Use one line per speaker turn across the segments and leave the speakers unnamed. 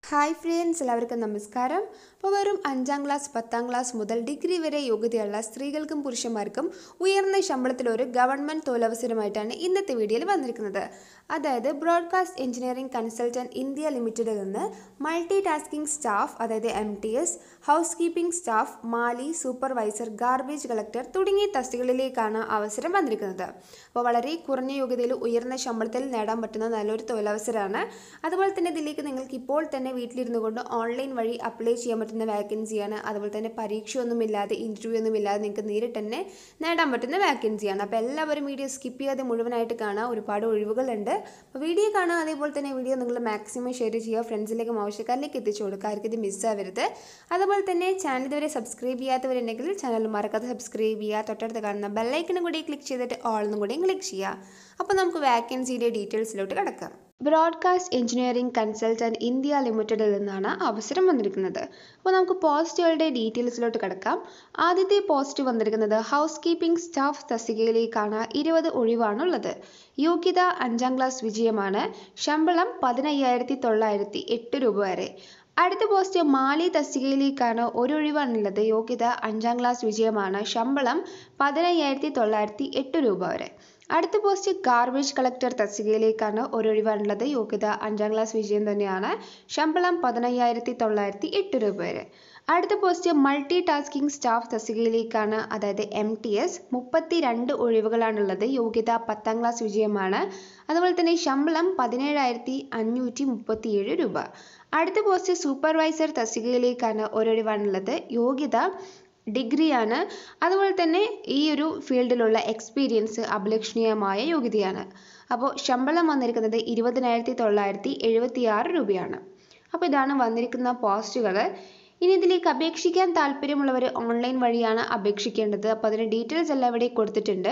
hi friends എല്ലാവർക്കും നമസ്കാരം അപ്പോൾ വെറും അഞ്ചാം ക്ലാസ് പത്താം ക്ലാസ് മുതൽ ഡിഗ്രി വരെ യോഗ്യതയുള്ള സ്ത്രീകൾക്കും പുരുഷന്മാർക്കും ഉയർന്ന ശമ്പളത്തിലൊരു ഗവൺമെൻറ് തൊഴിലവസരമായിട്ടാണ് ഇന്നത്തെ വീഡിയോയിൽ വന്നിരിക്കുന്നത് അതായത് ബ്രോഡ്കാസ്റ്റ് എഞ്ചിനീയറിംഗ് കൺസൾട്ടൻറ്റ് ഇന്ത്യ ലിമിറ്റഡിൽ നിന്ന് മൾട്ടി ടാസ്കിംഗ് സ്റ്റാഫ് അതായത് M T S housekeeping staff mali supervisor garbage collector തുടങ്ങിയ തസ്തികകളിലേക്കാണ് അവസരം വന്നിരിക്കുന്നത് അപ്പോൾ വളരെ കുറഞ്ഞ യോഗ്യതയിൽ ഉയർന്ന ശമ്പളത്തിൽ നേടാൻ പറ്റുന്ന നല്ലൊരു തൊഴിലവസരമാണ് അതുപോലെ തന്നെ ഇതിലേക്ക് നിങ്ങൾക്ക് ഇപ്പോൾ തന്നെ വീട്ടിലിരുന്നു കൊണ്ട് ഓൺലൈൻ വഴി അപ്ലൈ ചെയ്യാൻ പറ്റുന്ന വാക്കൻസിയാണ് അതുപോലെ തന്നെ പരീക്ഷയൊന്നുമില്ലാതെ ഇൻ്റർവ്യൂ ഒന്നുമില്ലാതെ നിങ്ങൾക്ക് നേരിട്ട് തന്നെ നേടാൻ പറ്റുന്ന വാക്കൻസിയാണ് അപ്പോൾ എല്ലാവരും വീഡിയോ സ്കിപ്പ് ചെയ്യാതെ മുഴുവനായിട്ട് കാണാം ഒരുപാട് ഒഴിവുകളുണ്ട് അപ്പോൾ വീഡിയോ കാണാം അതേപോലെ തന്നെ വീഡിയോ നിങ്ങൾ മാക്സിമം ഷെയർ ചെയ്യുക ഫ്രണ്ട്സിലേക്കും ആവശ്യക്കാരിലേക്ക് എത്തിച്ചു കൊടുക്കുക ആർക്കും ഇത് മിസ്സാവരുത് അതുപോലെ തന്നെ ചാനൽ ഇതുവരെ സബ്സ്ക്രൈബ് ചെയ്യാത്തവരുണ്ടെങ്കിൽ ചാനൽ മറക്കാതെ സബ്സ്ക്രൈബ് ചെയ്യുക തൊട്ടടുത്ത് കാണുന്ന ബെല്ലൈക്കനും കൂടി ക്ലിക്ക് ചെയ്തിട്ട് ഓൾ എന്നും കൂടി ക്ലിക്ക് ചെയ്യുക അപ്പോൾ നമുക്ക് വാക്കൻസിയുടെ ഡീറ്റെയിൽസിലോട്ട് കിടക്കാം ബ്രോഡ്കാസ്റ്റ് എഞ്ചിനീയറിംഗ് കൺസൾട്ടൻറ്റ് ഇന്ത്യ ലിമിറ്റഡിൽ നിന്നാണ് അവസരം വന്നിരിക്കുന്നത് അപ്പോൾ നമുക്ക് പോസ്റ്റുകളുടെ ഡീറ്റെയിൽസിലോട്ട് കിടക്കാം ആദ്യത്തെ പോസ്റ്റ് വന്നിരിക്കുന്നത് ഹൗസ് കീപ്പിംഗ് സ്റ്റാഫ് തസ്തികയിലേക്കാണ് ഇരുപത് ഒഴിവാണുള്ളത് യോഗ്യത അഞ്ചാം ക്ലാസ് വിജയമാണ് ശമ്പളം പതിനയ്യായിരത്തി തൊള്ളായിരത്തി എട്ട് രൂപ വരെ അടുത്ത പോസ്റ്റ് മാലി തസ്തികയിലേക്കാണ് ഒരു ഒഴിവാണുള്ളത് യോഗ്യത അഞ്ചാം ക്ലാസ് വിജയമാണ് ശമ്പളം പതിനയ്യായിരത്തി തൊള്ളായിരത്തി എട്ട് രൂപ വരെ അടുത്ത പോസ്റ്റ് ഗാർബേജ് കളക്ടർ തസ്തികയിലേക്കാണ് ഒരു ഒഴിവാണുള്ളത് യോഗ്യത അഞ്ചാം ക്ലാസ് വിജയം തന്നെയാണ് ശമ്പളം പതിനയ്യായിരത്തി തൊള്ളായിരത്തി എട്ട് രൂപ വരെ അടുത്ത പോസ്റ്റ് മൾട്ടി ടാസ്കിംഗ് സ്റ്റാഫ് തസ്തികയിലേക്കാണ് അതായത് എം ടി എസ് മുപ്പത്തി രണ്ട് ഒഴിവുകളാണുള്ളത് യോഗ്യത പത്താം ക്ലാസ് വിജയമാണ് അതുപോലെ തന്നെ ശമ്പളം പതിനേഴായിരത്തി അഞ്ഞൂറ്റി മുപ്പത്തിയേഴ് രൂപ അടുത്ത പോസ്റ്റ് സൂപ്പർവൈസർ തസ്തികയിലേക്കാണ് ഒരൊഴിവാണുള്ളത് യോഗ്യത ഡിഗ്രിയാണ് അതുപോലെ തന്നെ ഈ ഒരു ഫീൽഡിലുള്ള എക്സ്പീരിയൻസ് അഭിലഷണീയമായ യോഗ്യതയാണ് അപ്പോൾ ശമ്പളം വന്നിരിക്കുന്നത് ഇരുപതിനായിരത്തി തൊള്ളായിരത്തി എഴുപത്തി ആറ് രൂപയാണ് അപ്പോൾ ഇതാണ് വന്നിരിക്കുന്ന പോസ്റ്റുകൾ ഇനി ഇതിലേക്ക് അപേക്ഷിക്കാൻ താല്പര്യമുള്ളവർ ഓൺലൈൻ വഴിയാണ് അപേക്ഷിക്കേണ്ടത് അപ്പോൾ അതിൻ്റെ ഡീറ്റെയിൽസ് എല്ലാം ഇവിടെ കൊടുത്തിട്ടുണ്ട്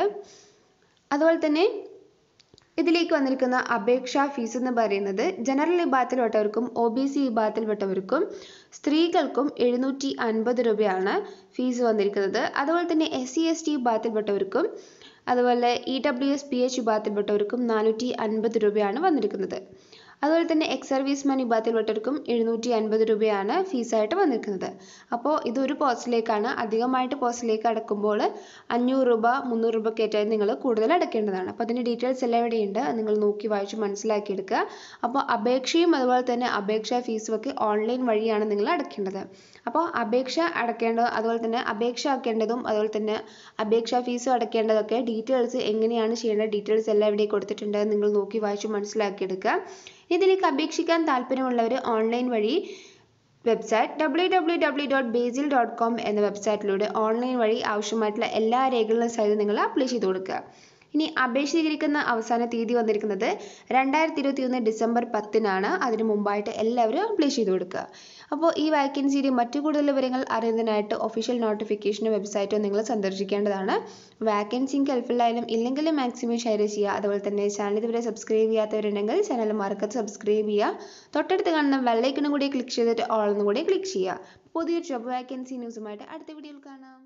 അതുപോലെ തന്നെ ഇതിലേക്ക് വന്നിരിക്കുന്ന അപേക്ഷാ ഫീസ് എന്ന് പറയുന്നത് ജനറൽ വിഭാഗത്തിൽപ്പെട്ടവർക്കും ഒ ബി സി വിഭാഗത്തിൽപ്പെട്ടവർക്കും സ്ത്രീകൾക്കും എഴുന്നൂറ്റി അൻപത് രൂപയാണ് ഫീസ് വന്നിരിക്കുന്നത് അതുപോലെ തന്നെ എസ് സി എസ് ടി വിഭാഗത്തിൽപ്പെട്ടവർക്കും അതുപോലെ E W S P H വിഭാഗത്തിൽപ്പെട്ടവർക്കും നാനൂറ്റി അൻപത് രൂപയാണ് വന്നിരിക്കുന്നത് അതുപോലെ തന്നെ എക്സ് സർവീസ്മാൻ വിഭാഗത്തിൽപ്പെട്ടവർക്കും എഴുന്നൂറ്റി അൻപത് രൂപയാണ് ഫീസായിട്ട് വന്നിരിക്കുന്നത് അപ്പോൾ ഇതൊരു പോസ്റ്റിലേക്കാണ് അധികമായിട്ട് പോസ്റ്റിലേക്ക് അടക്കുമ്പോൾ അഞ്ഞൂറ് രൂപ മുന്നൂറ് രൂപ കയറ്റായി നിങ്ങൾ കൂടുതൽ അടയ്ക്കേണ്ടതാണ് അപ്പോൾ അതിൻ്റെ ഡീറ്റെയിൽസ് എല്ലാം ഇവിടെയുണ്ട് അത് നിങ്ങൾ നോക്കി വായിച്ച് മനസ്സിലാക്കിയെടുക്കുക അപ്പോൾ അപേക്ഷയും അതുപോലെ തന്നെ അപേക്ഷാ ഫീസും ഒക്കെ ഓൺലൈൻ വഴിയാണ് നിങ്ങൾ അടയ്ക്കേണ്ടത് അപ്പോൾ അപേക്ഷ അടയ്ക്കേണ്ടത് അതുപോലെ തന്നെ അപേക്ഷ ആക്കേണ്ടതും അതുപോലെ തന്നെ അപേക്ഷാ ഫീസും അടയ്ക്കേണ്ടതൊക്കെ ഡീറ്റെയിൽസ് എങ്ങനെയാണ് ചെയ്യേണ്ട ഡീറ്റെയിൽസ് എല്ലാം ഇവിടെ കൊടുത്തിട്ടുണ്ട് നിങ്ങൾ നോക്കി വായിച്ച് മനസ്സിലാക്കിയെടുക്കുക ഇതിലേക്ക് അപേക്ഷിക്കാൻ താല്പര്യമുള്ളവർ ഓൺലൈൻ വഴി website W W W dot BECIL dot com എന്ന വെബ്സൈറ്റിലൂടെ ഓൺലൈൻ വഴി ആവശ്യമായിട്ടുള്ള എല്ലാ രേഖകളും സഹിതം നിങ്ങൾ അപ്ലൈ ചെയ്ത് കൊടുക്കുക ഇനി അപേക്ഷ സ്വീകരിക്കുന്ന അവസാന തീയതി വന്നിരിക്കുന്നത് രണ്ടായിരത്തി ഇരുപത്തി ഒന്ന് ഡിസംബർ പത്തിനാണ് അതിന് മുമ്പായിട്ട് എല്ലാവരും അപ്ലൈ ചെയ്ത് കൊടുക്കുക അപ്പോൾ ഈ വാക്കൻസിയുടെ മറ്റു കൂടുതൽ വിവരങ്ങൾ അറിയുന്നതിനായിട്ട് ഒഫീഷ്യൽ നോട്ടിഫിക്കേഷൻ വെബ്സൈറ്റോ നിങ്ങൾ സന്ദർശിക്കേണ്ടതാണ് വാക്കൻസിക്ക് ഹെൽപ്ഫുള്ളായാലും ഇല്ലെങ്കിലും മാക്സിമം ഷെയർ ചെയ്യുക അതുപോലെ തന്നെ ചാനൽ ഇതുവരെ സബ്സ്ക്രൈബ് ചെയ്യാത്തവരുണ്ടെങ്കിൽ ചാനൽ മറക്കാതെ സബ്സ്ക്രൈബ് ചെയ്യുക തൊട്ടടുത്ത് കാണുന്ന ബെല്ലൈക്കണും കൂടി ക്ലിക്ക് ചെയ്തിട്ട് ഓൾ എന്നും കൂടി ക്ലിക്ക് ചെയ്യുക പുതിയൊരു ജോബ് വാക്കൻസി ന്യൂസുമായിട്ട് അടുത്ത വീഡിയോയിൽ കാണാം